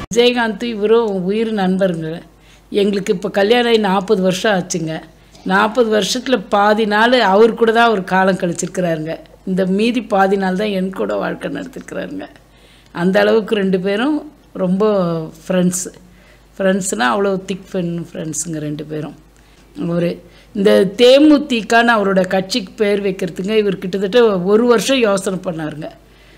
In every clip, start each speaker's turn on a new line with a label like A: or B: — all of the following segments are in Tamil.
A: விஜயகாந்த் இவரும் உயிர் நண்பருங்க எங்களுக்கு இப்போ கல்யாணம் ஆகி நாற்பது வருஷம் ஆச்சுங்க நாற்பது வருஷத்தில் பாதி நாள் அவர் கூட தான் அவர் காலம் கழிச்சிருக்கிறாருங்க இந்த மீதி பாதி நாள் தான் என் கூட வாழ்க்கை நடத்திருக்கிறாருங்க அந்த அளவுக்கு ரெண்டு பேரும் ரொம்ப ஃப்ரெண்ட்ஸு ஃப்ரெண்ட்ஸ்னால் அவ்வளோ திக் ஃப்ரெண்ட் ஃப்ரெண்ட்ஸுங்க ரெண்டு பேரும் ஒரு இந்த தேமுதிகன்னு அவரோட கட்சிக்கு பேர் வைக்கிறதுங்க இவர் கிட்டத்தட்ட ஒரு வருஷம் யோசனை பண்ணாருங்க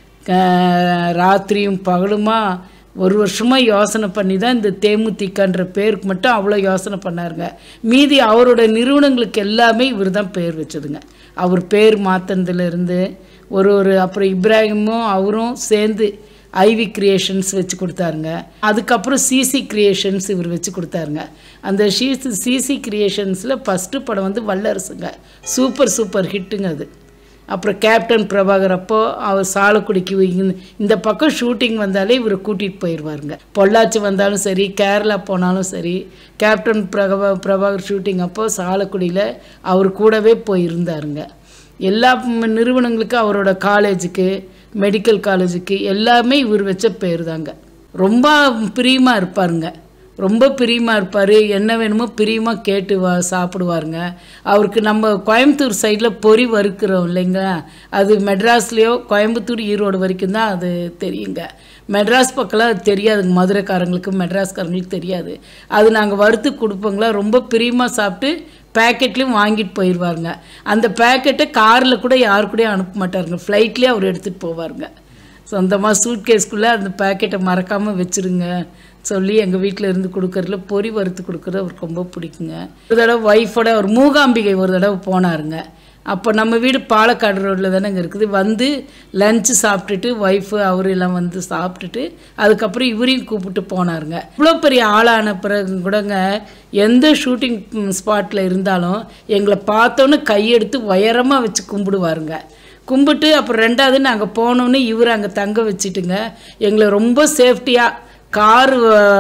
A: க- ராத்திரியும் பகலுமா ஒரு வருஷமாக யோசனை பண்ணி தான் இந்த தேமுதிகன்ற பேருக்கு மட்டும் அவ்வளோ யோசனை பண்ணாருங்க மீதி அவரோட நிறுவனங்களுக்கு எல்லாமே இவர் தான் பேர் வச்சதுங்க அவர் பேர் மாற்றினதுலேருந்து ஒரு ஒரு அப்புறம் இப்ராஹிமும் அவரும் சேர்ந்து ஐவி கிரியேஷன்ஸ் வச்சு கொடுத்தாருங்க அதுக்கப்புறம் சிசி கிரியேஷன்ஸ் இவர் வச்சு கொடுத்தாருங்க அந்த சிசி சிசி கிரியேஷன்ஸில் ஃபஸ்ட்டு படம் வந்து வல்லரசுங்க சூப்பர் சூப்பர் ஹிட்டுங்க அது அப்புறம் கேப்டன் பிரபாகர் அப்போ அவர் சாலக்குடிக்கு இந்த- இந்த பக்கம் ஷூட்டிங் வந்தாலே இவரை கூட்டிகிட்டு போயிடுவாருங்க பொள்ளாச்சி வந்தாலும் சரி கேரளா போனாலும் சரி கேப்டன் பிரபா பிரபாகர் ஷூட்டிங் அப்போ சாலக்குடியில் அவர் கூடவே போயிருந்தாருங்க எல்லா ம், நிறுவனங்களுக்கும் அவரோட காலேஜுக்கு மெடிக்கல் காலேஜுக்கு எல்லாமே இவர் வச்ச பேர் தாங்க ரொம்ப பிரியமாக இருப்பாருங்க ரொம்ப பிரியமாக இருப்பார் என்ன வேணுமோ பிரியமாக கேட்டு வா சாப்பிடுவாருங்க அவருக்கு நம்ம கோயம்புத்தூர் சைடில் பொறி வறுக்கிறோம் இல்லைங்க அது மெட்ராஸ்லேயோ கோயம்புத்தூர் ஈரோடு வரைக்கும் தான் அது தெரியுங்க மெட்ராஸ் பக்கம்லாம் அது தெரியாதுங்க மதுரைக்காரங்களுக்கு மெட்ராஸ்காரங்களுக்கு தெரியாது அது நாங்கள் வறுத்து கொடுப்போங்களா ரொம்ப பிரியமாக சாப்பிட்டு பேக்கெட்லேயும் வாங்கிட்டு போயிடுவாருங்க அந்த பேக்கெட்டை காரில் கூட யாரு கூடயும் அனுப்ப மாட்டாருங்க ஃப்ளைட்லேயே அவர் எடுத்துகிட்டு போவாருங்க சொந்தமாக சூட் கேஸ்க்குள்ளே அந்த பேக்கெட்டை மறக்காமல் வச்சுருங்க சொல்லி எங்கள் வீட்டில் இருந்து கொடுக்கறதுல பொறி வறுத்து கொடுக்குறது அவருக்கு ரொம்ப பிடிக்குங்க ஒரு தடவை ஒய்ஃபோட அவர் மூகாம்பிகை ஒரு தடவை போனாருங்க அப்போ நம்ம வீடு பாலக்காடு ரோட்டில் தானேங்க இருக்குது வந்து லஞ்சு சாப்பிட்டுட்டு ஒய்ஃபு அவர் எல்லாம் வந்து சாப்பிட்டுட்டு அதுக்கப்புறம் இவரையும் கூப்பிட்டு போனாருங்க இவ்வளோ பெரிய ஆளான பிறகு கூடங்க எந்த ஷூட்டிங் ஸ்பாட்டில் இருந்தாலும் எங்களை பார்த்தோன்னே கையெடுத்து உயரமாக வச்சு கும்பிடுவாருங்க கும்பிட்டு அப்புறம் ரெண்டாவது நாங்கள் போனோன்னு இவர் அங்கே தங்க வச்சுட்டுங்க எங்களை ரொம்ப சேஃப்டியாக கார்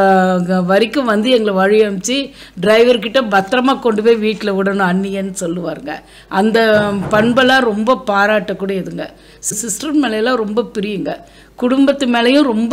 A: வரைக்கும் வந்து எங்களை வழி அனுப்பிச்சு டிரைவர்கிட்ட பத்திரமா கொண்டு போய் வீட்டில் விடணும் அண்ணியன்னு சொல்லுவாருங்க அந்த பண்பெல்லாம் ரொம்ப பாராட்டக்கூடியதுங்க சிஸ்டர் மேலையெல்லாம் ரொம்ப பிரியுங்க குடும்பத்து மேலேயும் ரொம்ப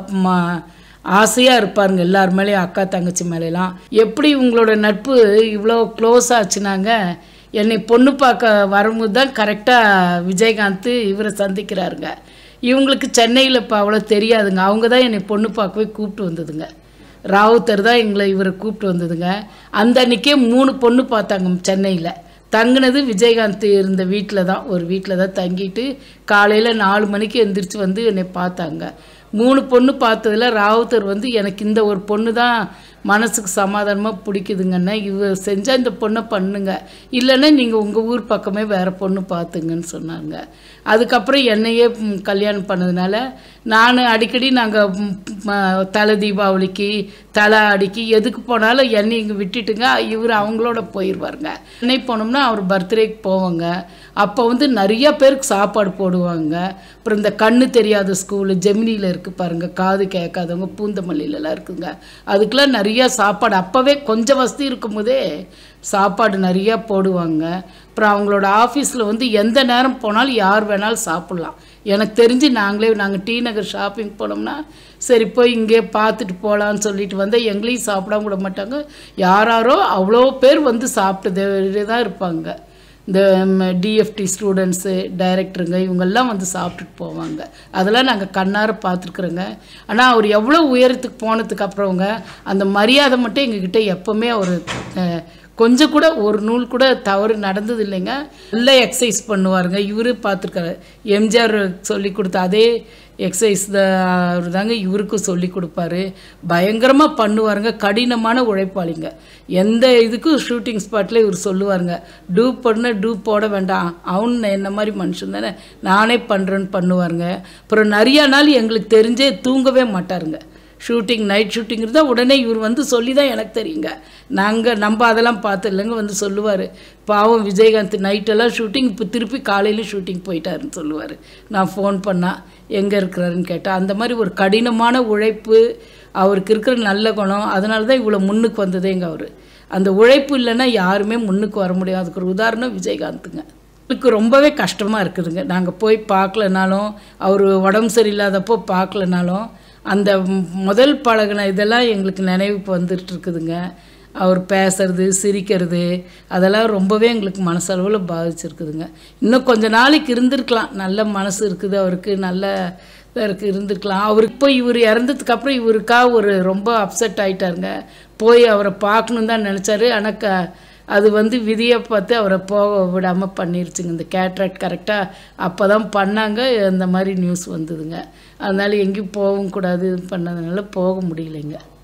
A: ம- ஆசையாக இருப்பாருங்க எல்லார் மேலேயும் அக்கா தங்கச்சி மேலேலாம் எப்படி உங்களோட நட்பு இவ்வளோ க்ளோஸ் ஆச்சுனாங்க என்னை பொண்ணு பார்க்க வரும்போது தான் கரெக்டாக விஜயகாந்த் இவரை சந்திக்கிறாருங்க இவங்களுக்கு சென்னையில் இப்போ அவ்வளோ தெரியாதுங்க அவங்க தான் என்னை பொண்ணு பார்க்கவே கூப்பிட்டு வந்ததுங்க ராவுத்தர் தான் எங்களை இவரை கூப்பிட்டு வந்ததுங்க அந்த அன்னைக்கே மூணு பொண்ணு பார்த்தாங்க சென்னையில் தங்குனது விஜயகாந்த் இருந்த வீட்டில் தான் ஒரு வீட்டில் தான் தங்கிட்டு காலையில் நாலு மணிக்கு எந்திரிச்சு வந்து என்னை பார்த்தாங்க மூணு பொண்ணு பார்த்ததுல ராவுத்தர் வந்து எனக்கு இந்த ஒரு பொண்ணு தான் மனசுக்கு சமாதானமாக பிடிக்குதுங்கன்னா இவ செஞ்சால் இந்த பொண்ணை பண்ணுங்க இல்லைன்னா நீங்கள் உங்கள் ஊர் பக்கமே வேறு பொண்ணு பார்த்துங்கன்னு சொன்னாங்க அதுக்கப்புறம் என்னையே ம், கல்யாணம் பண்ணதுனால நான் அடிக்கடி நாங்கள் தலை தீபாவளிக்கு தலை அடிக்கு எதுக்கு போனாலும் என்னை இங்கே விட்டுட்டுங்க இவர் அவங்களோட போயிடுவாருங்க சென்னை போனோம்னா அவர் பர்த்டேக்கு போவாங்க அப்போ வந்து நிறைய பேருக்கு சாப்பாடு போடுவாங்க அப்புறம் இந்த கண்ணு தெரியாத ஸ்கூலு ஜெமினியில் இருக்குது பாருங்க காது கேட்காதவங்க பூந்தமல்லியிலலாம் இருக்குங்க அதுக்கெல்லாம் நிறைய சாப்பாடு அப்போவே கொஞ்சம் வசதி இருக்கும்போதே சாப்பாடு நிறையா போடுவாங்க அப்புறம் அவங்களோட ஆஃபீஸில் வந்து எந்த நேரம் போனாலும் யார் வேணாலும் சாப்பிட்லாம் எனக்கு தெரிஞ்சு நாங்களே நாங்கள் டி நகர் ஷாப்பிங் போனோம்னா சரி போய் இங்கே பார்த்துட்டு போகலான்னு சொல்லிட்டு வந்தால் எங்களையும் சாப்பிடாம விட மாட்டாங்க யாராரோ அவ்வளோ பேர் வந்து சாப்பிட்டு தான் இருப்பாங்க இந்த டிஎஃப்டி ஸ்டூடெண்ட்ஸு டைரக்டருங்க இவங்கெல்லாம் வந்து சாப்பிட்டுட்டு போவாங்க அதெல்லாம் நாங்கள் கண்ணார பார்த்துருக்குறோங்க ஆனால் அவர் எவ்வளோ உயரத்துக்கு போனதுக்கு அப்புறங்க அந்த மரியாதை மட்டும் எங்ககிட்ட எப்போவுமே அவர் அஹ், கொஞ்சம் கூட ஒரு நூல் கூட தவறு நடந்தது இல்லைங்க நல்லா எக்ஸசைஸ் பண்ணுவாருங்க இவரு பார்த்துருக்காரு எம்ஜிஆர் சொல்லி கொடுத்த அதே எக்ஸசைஸ் அவர் தாங்க இவருக்கும் சொல்லி கொடுப்பாரு பயங்கரமாக பண்ணுவாருங்க கடினமான உழைப்பாளிங்க எந்த இதுக்கும் ஷூட்டிங் ஸ்பாட்டில் இவர் சொல்லுவாருங்க டூப் பண்ண டூப் போட வேண்டாம் அவன் என்ன மாதிரி மனுஷன் தானே நானே பண்ணுறேன்னு பண்ணுவாருங்க அப்புறம் நிறையா நாள் எங்களுக்கு தெரிஞ்சே தூங்கவே மாட்டாருங்க ஷூட்டிங் நைட் ஷூட்டிங் இருந்தால் உடனே இவர் வந்து சொல்லி தான் எனக்கு தெரியுங்க நாங்கள் நம்ம அதெல்லாம் பார்த்து இல்லைங்க வந்து சொல்லுவார் பாவம் விஜயகாந்த் நைட்டெல்லாம் ஷூட்டிங் இப்போ திருப்பி காலையில் ஷூட்டிங் போயிட்டாருன்னு சொல்லுவார் நான் ஃபோன் பண்ணால் எங்கே இருக்கிறாருன்னு கேட்டால் அந்த மாதிரி ஒரு கடினமான உழைப்பு அவருக்கு இருக்கிற நல்ல குணம் அதனால தான் இவ்வளோ முன்னுக்கு வந்ததேங்க அவர் அந்த உழைப்பு இல்லைன்னா யாருமே முன்னுக்கு வர முடியாது அதுக்கு ஒரு உதாரணம் விஜயகாந்துங்க எனக்கு ரொம்பவே கஷ்டமாக இருக்குதுங்க நாங்கள் போய் பார்க்கலனாலும் அவர் உடம்பு சரியில்லாதப்போ பார்க்கலனாலும் அந்த ம்- முதல் பழகின இதெல்லாம் எங்களுக்கு நினைவுக்கு வந்துட்டு இருக்குதுங்க அவர் பேசுறது சிரிக்கிறது அதெல்லாம் ரொம்பவே எங்களுக்கு மனசளவில் பாதிச்சிருக்குதுங்க இன்னும் கொஞ்ச நாளைக்கு இருந்திருக்கலாம் நல்ல மனசு இருக்குது அவருக்கு நல்ல இதாக இருக்கு இருந்திருக்கலாம் அவர் இப்போ இவர் இறந்ததுக்கு அப்புறம் இவருக்கா ஒரு ரொம்ப அப்செட் ஆயிட்டாருங்க போய் அவரை பார்க்கணும் தான் நினச்சாரு ஆனால் க அது வந்து விதியை பார்த்து அவரை போக விடாமல் பண்ணிருச்சுங்க இந்த கேட்ராக்ட் கரெக்டாக அப்போ தான் பண்ணாங்க இந்த மாதிரி நியூஸ் வந்ததுங்க அதனால எங்கேயும் போகவும் கூடாது இது பண்ணதுனால போக முடியலைங்க